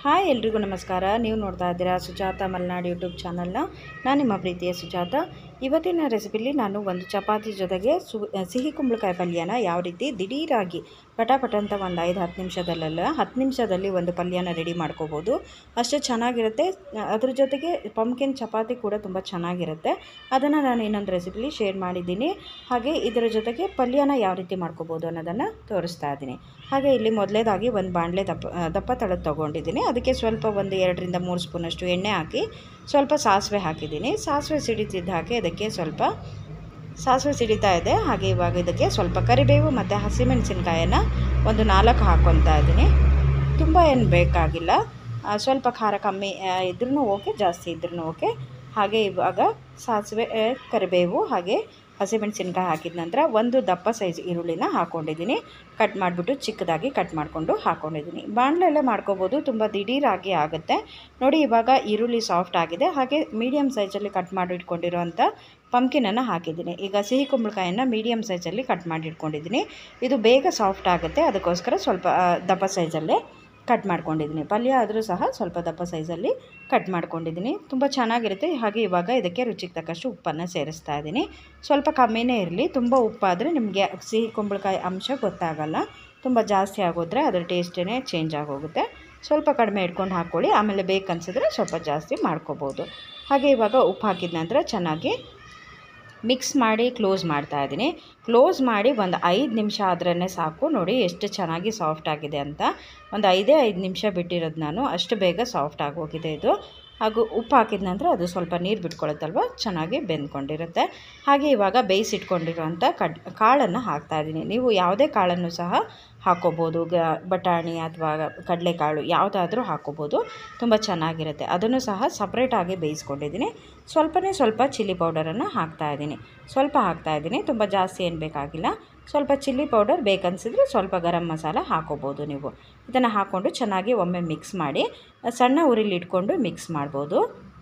hi ಎಲ್ರಿಗೂ ನಮಸ್ಕಾರ ನೀವು ನೋಡ್ತಾ ಇದ್ದೀರಾ ಸುಜಾತ ಮಲೆನಾಡು ಯೂಟ್ಯೂಬ್ ಚಾನಲ್ನ ನಾನು ನಿಮ್ಮ ಪ್ರೀತಿಯ ಸುಜಾತ ಇವತ್ತಿನ ರೆಸಿಪಿಲಿ ನಾನು ಒಂದು ಚಪಾತಿ ಜೊತೆಗೆ ಸು ಸಿಹಿ ಕುಂಬಳಕಾಯಿ ಪಲ್ಯನ ಯಾವ ರೀತಿ ದಿಢೀರಾಗಿ ಪಟಾಪಟ ಅಂತ ಒಂದು ಐದು ಹತ್ತು ನಿಮಿಷದಲ್ಲೆಲ್ಲ ಹತ್ತು ನಿಮಿಷದಲ್ಲಿ ಒಂದು ಪಲ್ಯನ ರೆಡಿ ಮಾಡ್ಕೋಬೋದು ಅಷ್ಟು ಚೆನ್ನಾಗಿರುತ್ತೆ ಅದ್ರ ಜೊತೆಗೆ ಪಂಪ್ಕಿನ್ ಚಪಾತಿ ಕೂಡ ತುಂಬ ಚೆನ್ನಾಗಿರುತ್ತೆ ಅದನ್ನು ನಾನು ಇನ್ನೊಂದು ರೆಸಿಪಿಲಿ ಶೇರ್ ಮಾಡಿದ್ದೀನಿ ಹಾಗೆ ಇದರ ಜೊತೆಗೆ ಪಲ್ಯನ ಯಾವ ರೀತಿ ಮಾಡ್ಕೋಬೋದು ಅನ್ನೋದನ್ನು ತೋರಿಸ್ತಾ ಇದ್ದೀನಿ ಹಾಗೆ ಇಲ್ಲಿ ಮೊದಲೇದಾಗಿ ಒಂದು ಬಾಣಲೆ ದಪ್ಪ ದಪ್ಪ ತಳದ ತೊಗೊಂಡಿದ್ದೀನಿ ಅದಕ್ಕೆ ಸ್ವಲ್ಪ ಒಂದು ಎರಡರಿಂದ ಮೂರು ಸ್ಪೂನಷ್ಟು ಎಣ್ಣೆ ಹಾಕಿ ಸ್ವಲ್ಪ ಸಾಸಿವೆ ಹಾಕಿದ್ದೀನಿ ಸಾಸಿವೆ ಸಿಡಿತಿದ್ದ ಹಾಕಿ ಅದಕ್ಕೆ ಸ್ವಲ್ಪ ಸಾಸಿವೆ ಸಿಡಿತಾ ಇದೆ ಹಾಗೆ ಇವಾಗ ಇದಕ್ಕೆ ಸ್ವಲ್ಪ ಕರಿಬೇವು ಮತ್ತು ಹಸಿಮೆಣಸಿನ್ಕಾಯನ್ನು ಒಂದು ನಾಲ್ಕು ಹಾಕ್ಕೊತಾ ಇದ್ದೀನಿ ತುಂಬ ಏನು ಬೇಕಾಗಿಲ್ಲ ಆ, ಸ್ವಲ್ಪ ಖಾರ ಕಮ್ಮಿ ಇದ್ರೂ ಓಕೆ ಜಾಸ್ತಿ ಇದ್ರೂ ಓಕೆ ಹಾಗೆ ಇವಾಗ ಸಾಸಿವೆ ಆ, ಕರಿಬೇವು ಹಾಗೆ ಹಸಿಮೆಣಸಿನ್ಕಾಯಿ ಹಾಕಿದ ನಂತರ ಒಂದು ದಪ್ಪ ಸೈಜ್ ಈರುಳ್ಳಿನ ಹಾಕ್ಕೊಂಡಿದ್ದೀನಿ ಕಟ್ ಮಾಡಿಬಿಟ್ಟು ಚಿಕ್ಕದಾಗಿ ಕಟ್ ಮಾಡಿಕೊಂಡು ಹಾಕ್ಕೊಂಡಿದ್ದೀನಿ ಬಾಣಲೆಲ್ಲ ಮಾಡ್ಕೋಬೋದು ತುಂಬ ದಿಢೀರಾಗಿ ಆಗುತ್ತೆ ನೋಡಿ ಇವಾಗ ಈರುಳ್ಳಿ ಸಾಫ್ಟ್ ಆಗಿದೆ ಹಾಗೆ ಮೀಡಿಯಮ್ ಸೈಜಲ್ಲಿ ಕಟ್ ಮಾಡಿ ಇಟ್ಕೊಂಡಿರೋಂಥ ಪಂಪ್ಕಿನನ್ನು ಹಾಕಿದ್ದೀನಿ ಈಗ ಸಿಹಿ ಕುಂಬಳಕಾಯನ್ನು ಮೀಡಿಯಮ್ ಸೈಜಲ್ಲಿ ಕಟ್ ಮಾಡಿ ಇಟ್ಕೊಂಡಿದ್ದೀನಿ ಇದು ಬೇಗ ಸಾಫ್ಟ್ ಆಗುತ್ತೆ ಅದಕ್ಕೋಸ್ಕರ ಸ್ವಲ್ಪ ಆ, ದಪ್ಪ ಸೈಜಲ್ಲೇ ಕಟ್ ಮಾಡ್ಕೊಂಡಿದ್ದೀನಿ ಪಲ್ಯ ಆದರೂ ಸಹ ಸ್ವಲ್ಪ ದಪ್ಪ ಸೈಜಲ್ಲಿ ಕಟ್ ಮಾಡ್ಕೊಂಡಿದ್ದೀನಿ ತುಂಬ ಚೆನ್ನಾಗಿರುತ್ತೆ ಹಾಗೆ ಇವಾಗ ಇದಕ್ಕೆ ರುಚಿಗೆ ತಕ್ಕಷ್ಟು ಉಪ್ಪನ್ನು ಸೇರಿಸ್ತಾ ಇದ್ದೀನಿ ಸ್ವಲ್ಪ ಕಮ್ಮಿನೇ ಇರಲಿ ತುಂಬ ಉಪ್ಪಾದರೆ ನಿಮಗೆ ಸಿಹಿ ಕುಂಬಳಕಾಯಿ ಅಂಶ ಗೊತ್ತಾಗಲ್ಲ ತುಂಬ ಜಾಸ್ತಿ ಆಗೋದ್ರೆ ಅದರ ಟೇಸ್ಟೇ ಚೇಂಜ್ ಆಗೋಗುತ್ತೆ ಸ್ವಲ್ಪ ಕಡಿಮೆ ಇಟ್ಕೊಂಡು ಹಾಕ್ಕೊಳ್ಳಿ ಆಮೇಲೆ ಬೇಕನ್ಸಿದ್ರೆ ಸ್ವಲ್ಪ ಜಾಸ್ತಿ ಮಾಡ್ಕೋಬೋದು ಹಾಗೆ ಇವಾಗ ಉಪ್ಪು ಹಾಕಿದ ನಂತರ ಚೆನ್ನಾಗಿ ಮಿಕ್ಸ್ ಮಾಡಿ ಕ್ಲೋಸ್ ಮಾಡ್ತಾ ಇದ್ದೀನಿ ಕ್ಲೋಸ್ ಮಾಡಿ ಒಂದು ಐದು ನಿಮಿಷ ಆದ್ರೇ ಸಾಕು ನೋಡಿ ಎಷ್ಟು ಚೆನ್ನಾಗಿ ಸಾಫ್ಟ್ ಆಗಿದೆ ಅಂತ ಒಂದು ಐದೇ ಐದು ನಿಮಿಷ ಬಿಟ್ಟಿರೋದು ನಾನು ಅಷ್ಟು ಬೇಗ ಸಾಫ್ಟ್ ಆಗೋಗಿದೆ ಇದು ಹಾಗೂ ಉಪ್ಪು ಹಾಕಿದ ನಂತರ ಅದು ಸ್ವಲ್ಪ ನೀರು ಬಿಟ್ಕೊಳ್ಳುತ್ತಲ್ವ ಚೆನ್ನಾಗಿ ಬೆಂದ್ಕೊಂಡಿರುತ್ತೆ ಹಾಗೆ ಇವಾಗ ಬೇಯಿಸಿಟ್ಕೊಂಡಿರೋಂಥ ಕಡ್ ಕಾಳನ್ನು ಹಾಕ್ತಾಯಿದ್ದೀನಿ ನೀವು ಯಾವುದೇ ಕಾಳನ್ನು ಸಹ ಹಾಕ್ಕೋಬೋದು ಗ ಬಟಾಣಿ ಅಥವಾ ಕಡಲೆಕಾಳು ಯಾವುದಾದ್ರೂ ಹಾಕ್ಕೋಬೋದು ತುಂಬ ಚೆನ್ನಾಗಿರುತ್ತೆ ಅದನ್ನು ಸಹ ಸಪ್ರೇಟಾಗಿ ಬೇಯಿಸ್ಕೊಂಡಿದ್ದೀನಿ ಸ್ವಲ್ಪನೇ ಸ್ವಲ್ಪ ಚಿಲ್ಲಿ ಪೌಡರನ್ನು ಹಾಕ್ತಾಯಿದ್ದೀನಿ ಸ್ವಲ್ಪ ಹಾಕ್ತಾಯಿದ್ದೀನಿ ತುಂಬ ಜಾಸ್ತಿ ಏನು ಬೇಕಾಗಿಲ್ಲ ಸ್ವಲ್ಪ ಚಿಲ್ಲಿ ಪೌಡರ್ ಬೇಕನ್ಸಿದ್ರೆ ಸ್ವಲ್ಪ ಗರಂ ಮಸಾಲ ಹಾಕೋಬೋದು ನೀವು ಇದನ್ನು ಹಾಕ್ಕೊಂಡು ಚೆನ್ನಾಗಿ ಒಮ್ಮೆ ಮಿಕ್ಸ್ ಮಾಡಿ ಸಣ್ಣ ಉರಿಲಿ ಇಟ್ಕೊಂಡು ಮಿಕ್ಸ್ ಮಾಡ್ಬೋದು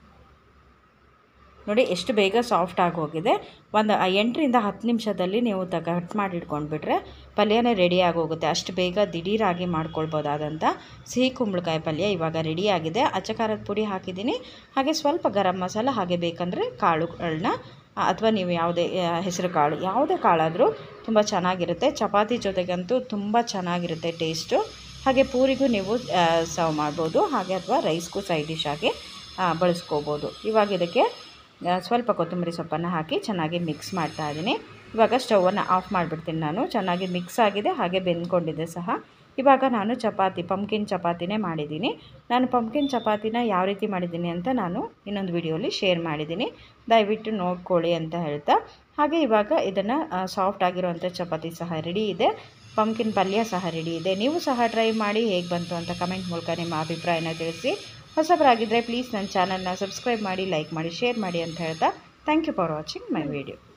ನೋಡಿ ಎಷ್ಟು ಬೇಗ ಸಾಫ್ಟ್ ಆಗಿ ಹೋಗಿದೆ ಒಂದು ಎಂಟರಿಂದ ಹತ್ತು ನಿಮಿಷದಲ್ಲಿ ನೀವು ತ ಕಟ್ ಮಾಡಿ ಇಟ್ಕೊಂಡ್ಬಿಟ್ರೆ ಪಲ್ಯನೇ ರೆಡಿ ಆಗೋಗುತ್ತೆ ಅಷ್ಟು ಬೇಗ ದಿಢೀರಾಗಿ ಮಾಡ್ಕೊಳ್ಬೋದಾದಂಥ ಸಿಹಿ ಕುಂಬಳಕಾಯಿ ಪಲ್ಯ ಇವಾಗ ರೆಡಿಯಾಗಿದೆ ಅಚ್ಚಕಾರದ ಪುಡಿ ಹಾಕಿದ್ದೀನಿ ಹಾಗೆ ಸ್ವಲ್ಪ ಗರಂ ಮಸಾಲ ಹಾಗೆ ಬೇಕಂದರೆ ಕಾಳುಗಳನ್ನ ಅಥವಾ ನೀವು ಯಾವುದೇ ಹೆಸರು ಕಾಳು ಯಾವುದೇ ಕಾಳಾದರೂ ತುಂಬ ಚೆನ್ನಾಗಿರುತ್ತೆ ಚಪಾತಿ ಜೊತೆಗಂತೂ ತುಂಬ ಚೆನ್ನಾಗಿರುತ್ತೆ ಟೇಸ್ಟು ಹಾಗೆ ಪೂರಿಗೂ ನೀವು ಸರ್ವ್ ಮಾಡ್ಬೋದು ಹಾಗೆ ಅಥವಾ ರೈಸ್ಗೂ ಸೈಡ್ ಡಿಶ್ ಆಗಿ ಆ, ಬಳಸ್ಕೋಬೋದು ಇವಾಗ ಇದಕ್ಕೆ ಆ, ಸ್ವಲ್ಪ ಕೊತ್ತಂಬರಿ ಸೊಪ್ಪನ್ನು ಹಾಕಿ ಚೆನ್ನಾಗಿ ಮಿಕ್ಸ್ ಮಾಡ್ತಾ ಇದ್ದೀನಿ ಇವಾಗ ಸ್ಟವನ್ನು ಆಫ್ ಮಾಡಿಬಿಡ್ತೀನಿ ನಾನು ಚೆನ್ನಾಗಿ ಮಿಕ್ಸ್ ಆಗಿದೆ ಹಾಗೆ ಬೆಂದ್ಕೊಂಡಿದೆ ಸಹ ಇವಾಗ ನಾನು ಚಪಾತಿ ಪಂಪ್ಕಿನ್ ಚಪಾತಿನೇ ಮಾಡಿದ್ದೀನಿ ನಾನು ಪಂಪ್ಕಿನ್ ಚಪಾತಿನ ಯಾವ ರೀತಿ ಮಾಡಿದ್ದೀನಿ ಅಂತ ನಾನು ಇನ್ನೊಂದು ವಿಡಿಯೋಲಿ ಶೇರ್ ಮಾಡಿದ್ದೀನಿ ದಯವಿಟ್ಟು ನೋಡ್ಕೊಳ್ಳಿ ಅಂತ ಹೇಳ್ತಾ ಹಾಗೆ ಇವಾಗ ಇದನ್ನು ಸಾಫ್ಟ್ ಆಗಿರುವಂಥ ಚಪಾತಿ ಸಹ ರೆಡಿ ಇದೆ ಪಂಪ್ಕಿನ್ ಪಲ್ಯ ಸಹ ರೆಡಿ ಇದೆ ನೀವು ಸಹ ಟ್ರೈ ಮಾಡಿ ಹೇಗೆ ಬಂತು ಅಂತ ಕಮೆಂಟ್ ಮೂಲಕ ನಿಮ್ಮ ಅಭಿಪ್ರಾಯನ ತಿಳಿಸಿ ಹೊಸಬರಾಗಿದ್ದರೆ ಪ್ಲೀಸ್ ನನ್ನ ಚಾನಲ್ನ ಸಬ್ಸ್ಕ್ರೈಬ್ ಮಾಡಿ ಲೈಕ್ ಮಾಡಿ ಶೇರ್ ಮಾಡಿ ಅಂತ ಹೇಳ್ತಾ thank you for watching my video